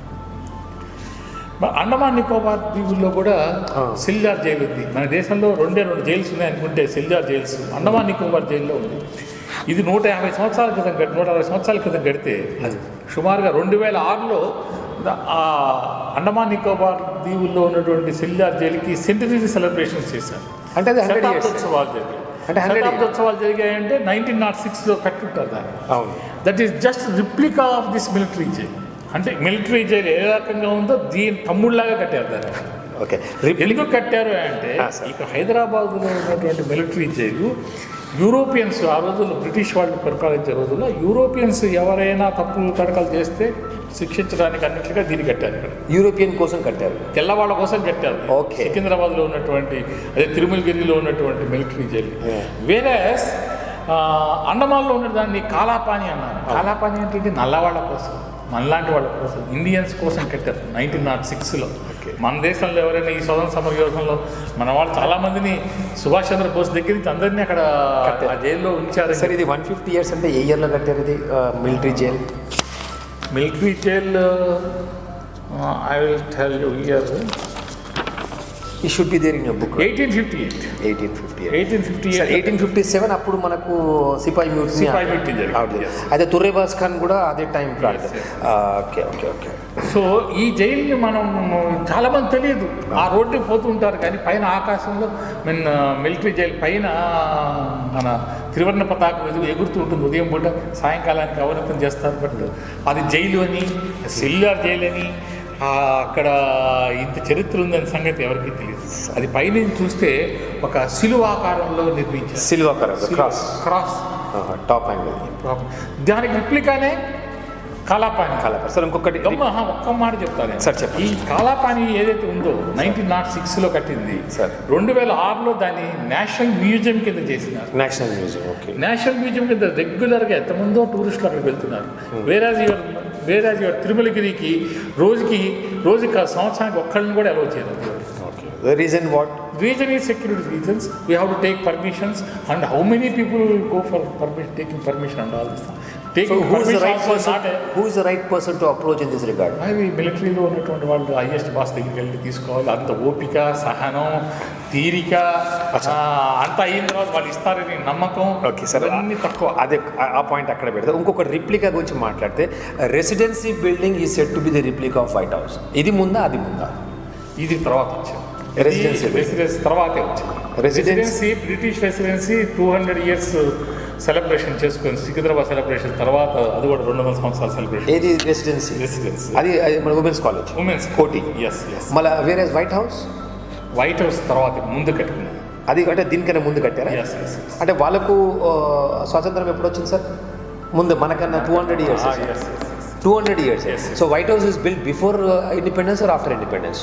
S3: మన అండమాన్ నికోబార్ దీవుల్లో కూడా సెల్లార్ జైలు ఉంది మన దేశంలో రెండే రెండు జైల్స్ ఉన్నాయి అనుకుంటే సెల్లార్ జైల్స్ అండమాన్ నికోబార్ జైల్లో ఉంది ఇది నూట యాభై సంవత్సరాల క్రితం గడి నూట అరవై సంవత్సరాల క్రితం గడితే అది సుమారుగా రెండు వేల ఆరులో ద- ఆ అండమాన్ నికోబార్ దీవుల్లో ఉన్నటువంటి సెల్లార్ జైలుకి సెంటనరీ సెలబ్రేషన్స్ చేశారు
S4: అంటే అది 100 years.
S3: శతాబ్దోత్సవాలు జరిగాయి
S4: అంటే 100 years.
S3: శతాబ్దోత్సవాలు జరిగాయంటే నైన్టీన్ నాట్ సిక్స్లో కట్టుంటారు దాన్ని
S4: అవును
S3: that is just replica of this military jail అంటే మిలిటరీ జైలు ఏ రకంగా ఉందో దీని తమ్ముళ్ళలాగా కట్టారు దాన్ని
S4: ఓకే
S3: ఎందుకు కట్టారు అంటే
S4: ఆ, సార్.
S3: ఇక హైదరాబాద్లో ఉన్నటువంటి మిలిటరీ జైలు యూరోపియన్స్ ఆ రోజుల్లో బ్రిటిష్ వాళ్ళు పరిపాలించే రోజుల్లో యూరోపియన్స్ ఎవరైనా తప్పులు తడకలు చేస్తే శిక్షించడానికి అన్నిట్లుగా దీన్ని కట్టారు ఇక్కడ
S4: యూరోపియన్ కోసం కట్టారు
S3: తెల్లవాళ్ళ కోసం కట్టారు
S4: Okay.
S3: సికింద్రాబాద్లో ఉన్నటువంటి అదే తిరుమలగిరిలో ఉన్నటువంటి మిలిటరీ జైలు
S4: Yeah.
S3: వేరే అండమాన్లో ఉన్న దాన్ని కాలాపాని అన్నారు కాలాపాని ఏంటంటే నల్లవాళ్ళ కోసం మనలాంటి వాళ్ళ కోసం ఇండియన్స్ కోసం కట్టారు నైన్టీన్ నాట్ సిక్స్లో మన దేశంలో ఎవరైనా ఈ స్వతంత్ర సమర యోధంలో మన వాళ్ళు చాలా మందిని సుభాష్ చంద్రబోస్ దగ్గర నుంచి అందరినీ అక్కడ ఆ జైల్లో ఉంచారు
S4: సార్ ఇది వన్ ఫిఫ్టీ ఇయర్స్ అంటే ఏ ఇయర్లో కట్టారు ఇది military jail
S3: military jail I will tell you year
S4: ఈ should be there in your book
S3: eighteen fifty eight
S4: eighteen fifty
S3: eighteen fifty
S4: sir eighteen fifty seven అప్పుడు మనకు సిపాయి మ్యూట్
S3: సిపాయి mutiny జరిగింది, yes.
S4: అయితే తుర్రేబాస్ ఖాన్ కూడా అదే time plan
S3: Yes, yes.
S4: Okay okay okay
S3: so ఈ జైలుని మనం చాలా మంది తెలియదు ఆ రోడ్డు పోతూ ఉంటారు కానీ పైన ఆకాశంలో మీన్ మిలిటరీ జైలు పైన మన త్రివర్ణ పతాకం ఎదుగు ఎగురుతూ ఉంటుంది ఉదయం పూట సాయంకాలానికి అవనతం చేస్తారు బట్ అది జైలు అని సిల్లార్ జైలు అని ఆ, అక్కడ ఇంత చరిత్ర ఉందని సంగతి ఎవరికీ తెలియదు అది పైనుంచి చూస్తే ఒక సిలువ ఆకారంలో నిర్మించారు
S4: సిల్వా colour cross
S3: cross
S4: top angle
S3: దానికి రిప్లికానే కాలాపాని
S4: కలర్ సార్ ఇంకొకటి
S3: గమ్మ హా, ఒక్క మాట చెప్తాను నేను.
S4: సార్, చెప్పండి.
S3: ఈ కాలాపాని ఏదైతే ఉందో నైన్టీన్ నాట్ సిక్స్లో కట్టింది
S4: సార్.
S3: రెండు వేల ఆరులో దాన్ని నేషనల్ మ్యూజియం కింద చేసినారు
S4: national museum okay
S3: national museum కింద రెగ్యులర్గా ఎంతమందో టూరిస్టులు అక్కడికి వెళ్తున్నారు వేరాజ్ యువర్ వేరాజ్ యువర్ తిరుమలగిరికి రోజుకి రోజుకి కాదు, సంవత్సరానికి ఒక్కళ్ళని కూడా అలౌ చేయరు
S4: okay the reason what
S3: Reason is security reasons. We have to take permissions, and how many people will go for permission, taking permission and all this.
S4: So
S3: Taking
S4: who is the
S3: permission
S4: right
S3: also
S4: person
S3: not a,
S4: who is the right person to approach in this regard
S3: అవి మిలిటరీలో ఉన్నటువంటి వాళ్ళు highest boss దగ్గరికి వెళ్ళి తీసుకోవాలి అంత ఓపిక సహనం తీరిక ఆ, అంత అయిన తర్వాత వాళ్ళు ఇస్తారని నమ్మకం
S4: ఓకే సార్
S3: అన్ని తక్కువ
S4: అదే ఆ- ఆ పాయింట్ అక్కడ పెడతా ఇంకొక రిప్లికా గురించి మాట్లాడితే రెసిడెన్సీ బిల్డింగ్ ఈ set to be the replica of White House ఇది ముందా అది ముందా
S3: ఇది తర్వాత వచ్చింది
S4: Residency.
S3: రెసిడెన్సీ తర్వాతే వచ్చింది
S4: Residency.
S3: Residency British residency two hundred years celebration చేసుకొని సికింద్రాబాద్ సెలబ్రేషన్ తర్వాత అది కూడా రెండు వందల సంవత్సరాల సెలబ్రేషన్
S4: ఏది రెసిడెన్సీ
S3: రెసిడెన్సీ
S4: అది అది మన women's college
S3: women's
S4: Koti
S3: yes yes
S4: మళ్ళీ వేరే వైట్ హౌస్
S3: వైట్ హౌస్ తర్వాత ముందు కట్టుకున్నది
S4: అది అంటే దీనికన్నా ముందు కట్టారా
S3: ఎస్ ఎస్
S4: అంటే వాళ్ళకు ఆ, స్వాతంత్రం ఎప్పుడు వచ్చింది సార్ ముందు మనకన్నా two hundred years
S3: yes
S4: two hundred years
S3: Yes, yes.
S4: So White House is build before independence or after independence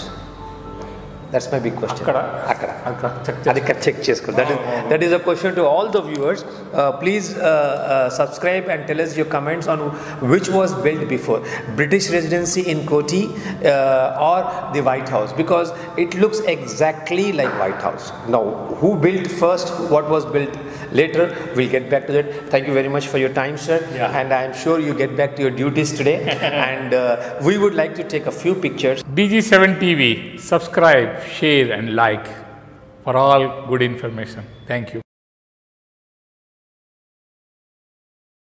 S4: that's my big question
S3: అక్కడ
S4: అక్కడ
S3: అక్కడ చెక్
S4: అది చెక్ చేసుకో that is that is a question to all the viewers please subscribe and tell us your comments on which was built before british residency in koti uh, or the white house because it looks exactly like white house now who built first what was built later we'll get back to that thank you very much for your time sir
S3: Yeah.
S4: and i am sure you get back to your duties today and uh, we would like to take a few pictures
S3: BG7 TV, subscribe, share, and like for all good information. Thank you.